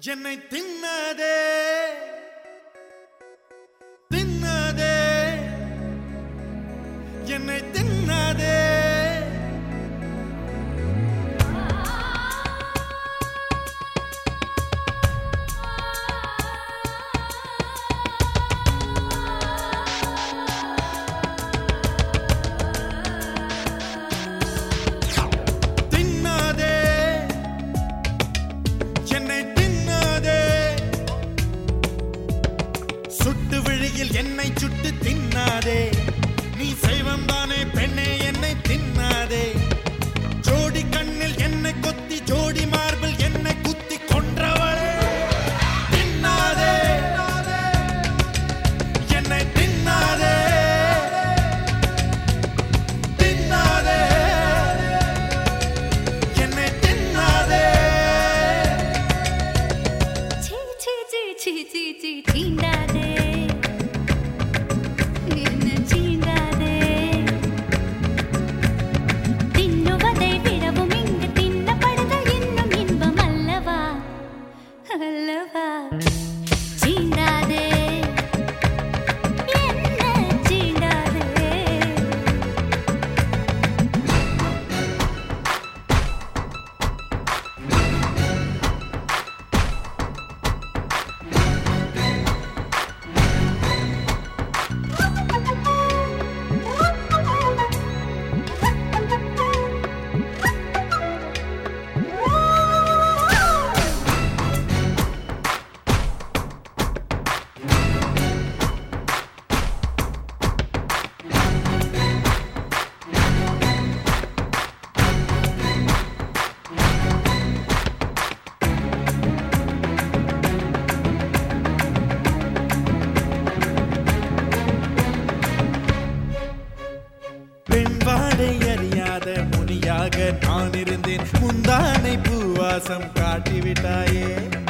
என்னை தின்னதே தின்னதே என்னை தின்னதே தின்னதே என்னை தின்னதே சுட்டு விழியில் என்னை சுட்டு தின்னாதே நீ செய்வம் தானே பெண்ணே என்னை தின்னாதே ஜோடி கண்ணில் என்னை கொத்தி ஜோடி மார்பில் என்னை குத்தி கொன்றவளே தின்னாதே என்னை தின்னாதே தின்னாதே என்னை தின்னாதே ಛೀ ಛೀ ಛೀ ಛೀ ಛೀ ಛೀ ಚೀಂಡಾದೆ ನಿನ್ನ ಚೀಂಡಾದೆ ತಿನ್ನುವುದೇ ಬಿಡವು ಮಿಂಗು ತಿನ್ನ ಪಡೆದ ಇನ್ನು ಇன்பம் அல்லவா அல்லவா ಚೀಂಡಾದೆ என்ன ಚೀಂಡಾದೆ பெண் வாடை அறியாத முனியாக நான் இருந்தேன் முந்தானை பூவாசம் காட்டிவிட்டாயே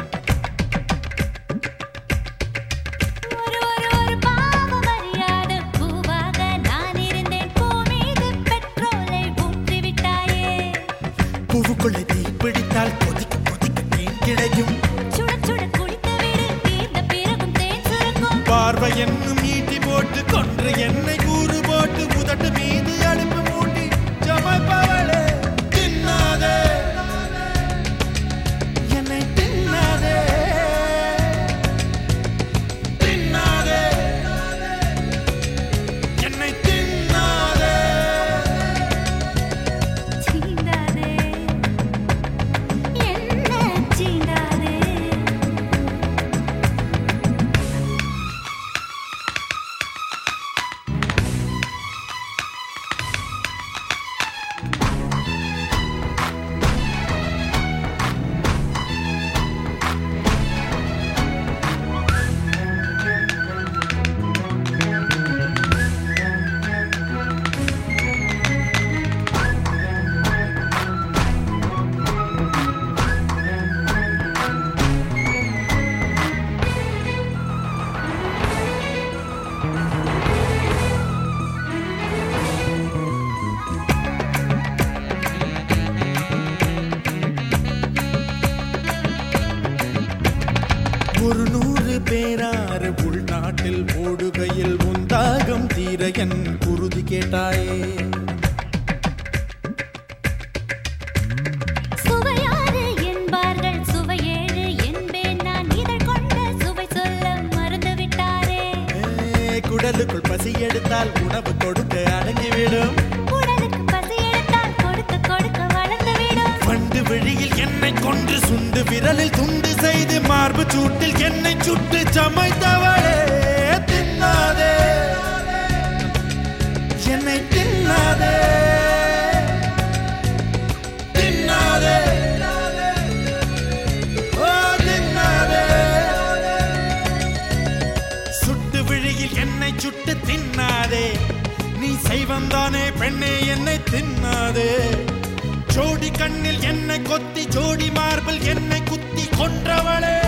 ஒரு ஒரு ஒரு பாவம் அறியாத பூவாக நான் இருந்தேன் பூ மீது பெட்ரோலை ஊற்றி விட்டாயே பூவுக்குள்ளே தீ பிடித்தால் கொதிக்க கொதிக்க தேன் கிடைக்கும் சுட சுட குளித்து விடு தீர்ந்த பிறகும் தேன் சுருக்கும் பார்வை என்னும் ஈட்டி போட்டு கொன்று என்னை கூறு போட்டு உதட்டு மீது அடுப்பு மூட்டி சமைப்பவளே தின்னாதே என்னை தின்னாதே தின்னாதே என்னை தின்னாதே சீண்டாதே என்ன சீண்டாதே ஒரு நூறு பேராறு உள்நாட்டில் ஓடுகையில் உந்தாகம் தீர என் குருதி கேட்டாயே சுவையாறு என்பார்கள் சுவையேழு என்பேன் நான் இதழ் கொண்ட சுவை சொல்ல மறந்து விட்டாரே ஏ, குடலுக்குள் பசி எடுத்தால் உணவு கொடுக்க அடங்கிவிடும் உடலுக்கு பசி எடுத்தால் கொடுக்க கொடுக்க வளர்ந்து விடும் வண்டு விழியில் என்னை கொன்று சுண்டு விரலில் துண்டு செய்து மார்பு சூட்டில் என்னை சுட்டு சமைத்தவளே தின்னாதே என்னை தின்னாதே தின்னாதே ஓ தின்னாதே சுட்டு விழியில் என்னை சுட்டு தின்னாதே நீ செய்வந்தானே பெண்ணே என்னை தின்னாதே ஜோடி கண்ணில் என்னை கொத்தி ஜோடி மார்பில் என்னை குத்தி கொன்றவளே